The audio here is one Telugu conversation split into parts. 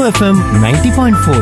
ఎఫ్ఎం నైంటీ పాయింట్ ఫోర్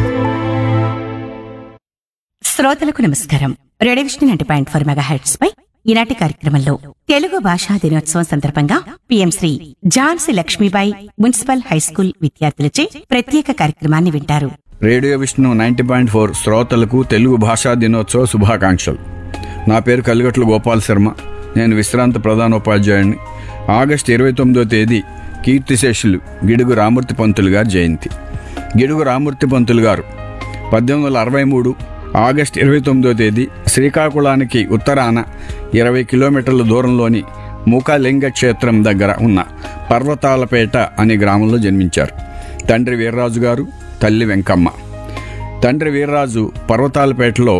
శ్రోతలకు నమస్కారం radio Vishnu ninety point four megahertz పై ఈనాటి కార్యక్రమంలో తెలుగు భాషా దినోత్సవం సందర్భంగా PM Sri Jhansi Lakshmibai municipal high school విద్యార్థులచే ప్రత్యేక కార్యక్రమాన్ని వింటారు radio Vishnu ninety point four శ్రోతలకు తెలుగు భాషా దినోత్సవ శుభాకాంక్షలు నా పేరు కలిగట్ల గోపాల్ శర్మ నేను విశ్రాంత ప్రధానోపాధ్యాయుడిని ఆగస్టు ఇరవై తొమ్మిదో తేదీ కీర్తిశేషులు గిడుగు రామూర్తి పంతులు గారి జయంతి గిడుగు రామూర్తి పంతులు గారు పద్దెనిమిది వందల అరవై మూడు ఆగస్టు ఇరవై తొమ్మిదో తేదీ శ్రీకాకుళానికి ఉత్తరాన ఇరవై కిలోమీటర్ల దూరంలోని మూకాలింగ క్షేత్రం దగ్గర ఉన్న పర్వతాలపేట అనే గ్రామంలో జన్మించారు తండ్రి వీర్రాజు గారు తల్లి వెంకమ్మ తండ్రి వీర్రాజు పర్వతాలపేటలో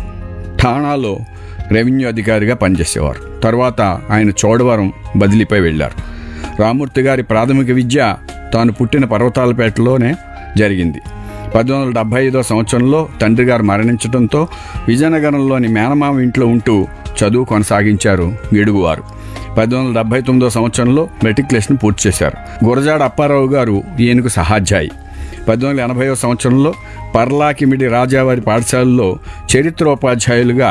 ఠాణాలో రెవెన్యూ అధికారిగా పనిచేసేవారు తర్వాత ఆయన చోడవరం బదిలీపై వెళ్ళారు రామూర్తి గారి ప్రాథమిక విద్య తాను పుట్టిన పర్వతాలపేటలోనే జరిగింది పద్దెనిమిది వందల డెబ్బై ఐదో సంవత్సరంలో తండ్రి గారు మరణించడంతో విజయనగరంలోని మేనమామ ఇంట్లో ఉంటూ చదువు కొనసాగించారు గిడుగువారు పద్దెనిమిది వందల డెబ్బై తొమ్మిదో సంవత్సరంలో మెట్రికులేషన్ పూర్తి చేశారు గురజాడ అప్పారావు గారు ఈయనకు సహాధ్యాయి పద్దెనిమిది వందల ఎనభైవ సంవత్సరంలో పర్లాకిమిడి రాజావారి పాఠశాలలో చరిత్రోపాధ్యాయులుగా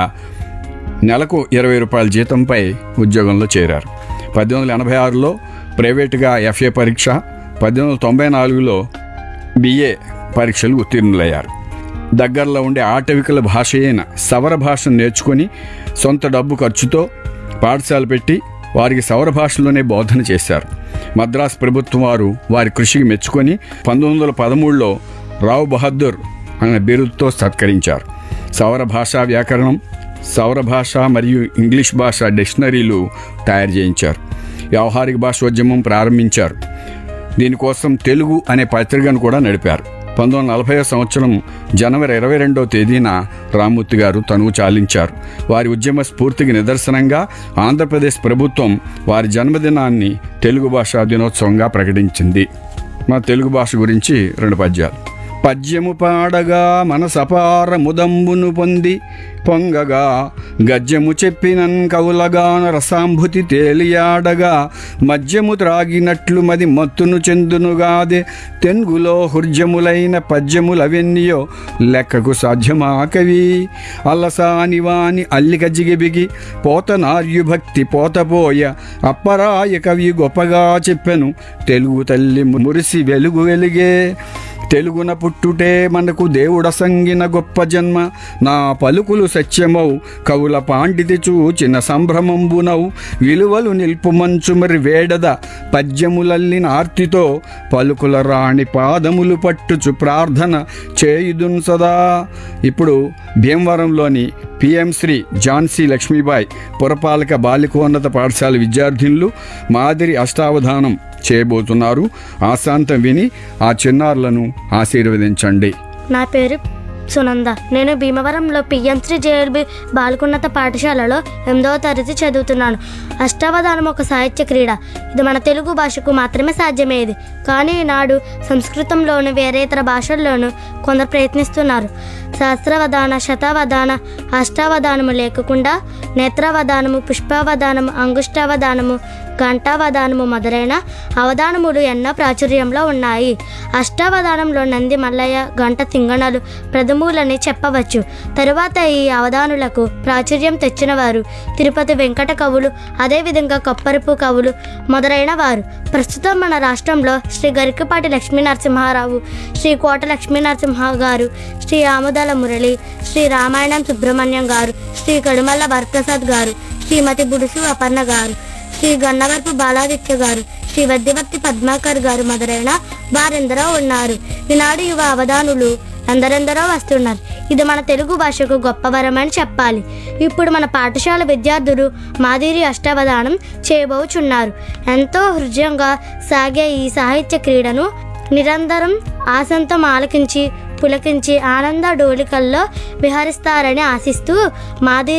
నెలకు ఇరవై రూపాయల జీతంపై ఉద్యోగంలో చేరారు పద్దెనిమిది వందల ఎనభై ఆరులో ప్రైవేటుగా ఎఫ్ఏ పరీక్ష పద్దెనిమిది వందల తొంభై నాలుగులో బిఏ పరీక్షలు ఉత్తీర్ణులయ్యారు దగ్గరలో ఉండే ఆటవికల భాష అయిన సవర భాషను నేర్చుకొని సొంత డబ్బు ఖర్చుతో పాఠశాల పెట్టి వారికి సౌర భాషలోనే బోధన చేశారు మద్రాస్ ప్రభుత్వం వారు వారి కృషికి మెచ్చుకొని పంతొమ్మిది వందల పదమూడులో రావు బహదూర్ అనే బిరుదుతో సత్కరించారు సౌర భాషా వ్యాకరణం సౌర భాష మరియు ఇంగ్లీష్ భాష డిక్షనరీలు తయారు చేయించారు వ్యవహారిక భాషోద్యమం ప్రారంభించారు దీనికోసం తెలుగు అనే పత్రికను కూడా నడిపారు పంతొమ్మిది వందల నలభై సంవత్సరం జనవరి ఇరవై రెండవ తేదీన రామ్మూర్తి గారు తనువు చాలించారు వారి ఉద్యమ స్ఫూర్తికి నిదర్శనంగా ఆంధ్రప్రదేశ్ ప్రభుత్వం వారి జన్మదినాన్ని తెలుగు భాషా దినోత్సవంగా ప్రకటించింది మా తెలుగు భాష గురించి రెండు పద్యాలు పద్యము పాడగా మనసపార ముదంబును పొంది పొంగగా గద్యము చెప్పినన్ కవులగాన రసాంభుతి తేలియాడగా మద్యము త్రాగినట్లు మది మత్తును చెందునుగాదే తెన్గులో హృర్జములైన పద్యములవెన్నియో లెక్కకు సాధ్యమా కవి అల్లసాని వాని అల్లిక జిగిబిగి పోత నార్యుభక్తి పోతపోయ అప్పరాయ కవి గొప్పగా చెప్పెను తెలుగు తల్లి మురిసి వెలుగు వెలిగే తెలుగున పుట్టుటే మనకు దేవుడ సంగిన గొప్ప జన్మ నా పలుకులు సత్యమౌ కవుల పాండితి చూచిన సంభ్రమంబునౌ విలువలు నిల్పు మంచు మరి వేడద పద్యములల్లిన ఆర్తితో పలుకుల రాణి పాదములు పట్టుచు ప్రార్థన చేయుదున్ సదా ఇప్పుడు భీమవరంలోని పిఎం శ్రీ ఝాన్సీ లక్ష్మీబాయి పురపాలక బాలికోన్నత పాఠశాల విద్యార్థినులు మాదిరి అష్టావధానం చేయబోతున్నారు ఆశాంతం విని ఆ చిన్నారులను ఆశీర్వదించండి నా పేరు సునంద నేను భీమవరంలో పిఎంశ్రీ జేఎల్బి బాలకున్నత పాఠశాలలో ఎనిమిదవ తరగతి చదువుతున్నాను అష్టావధానం ఒక సాహిత్య క్రీడ ఇది మన తెలుగు భాషకు మాత్రమే సాధ్యమయ్యేది కానీ ఈనాడు సంస్కృతంలోను వేరే ఇతర భాషల్లోనూ కొందరు ప్రయత్నిస్తున్నారు సహస్రవధాన శతావధాన అష్టావధానము లేకుండా నేత్రావధానము పుష్పావధానము అంగుష్టావధానము ఘంటావధానము మొదలైన అవధానములు ఎన్నో ప్రాచుర్యంలో ఉన్నాయి అష్టావధానంలో నంది మల్లయ్య గంట తింగణలు ప్రథములని చెప్పవచ్చు తరువాత ఈ అవధానులకు ప్రాచుర్యం తెచ్చిన వారు తిరుపతి వెంకట కవులు అదేవిధంగా కొప్పరపు కవులు మొదలైన వారు ప్రస్తుతం మన రాష్ట్రంలో శ్రీ గరికపాటి లక్ష్మీ నరసింహారావు శ్రీ కోట లక్ష్మీ నరసింహ గారు శ్రీ ఆముదాల మురళి శ్రీ రామాయణం సుబ్రహ్మణ్యం గారు శ్రీ కడుమల్ల వరప్రసాద్ గారు శ్రీమతి బుడుసు అపర్ణ గారు శ్రీ గన్నవరపు బాలాదిత్య గారు శ్రీ వద్యవర్తి పద్మాకర్ గారు మొదలైన వారెందరో ఉన్నారు ఈనాడు యువ అవధానులు ఎందరెందరో వస్తున్నారు ఇది మన తెలుగు భాషకు గొప్ప వరమని చెప్పాలి ఇప్పుడు మన పాఠశాల విద్యార్థులు మాదిరి అష్టావధానం చేయబోచున్నారు ఎంతో హృదయంగా సాగే ఈ సాహిత్య క్రీడను నిరంతరం ఆసంతం ఆలకించి పులకించి ఆనంద డోలికల్లో విహరిస్తారని ఆశిస్తూ మాదిరి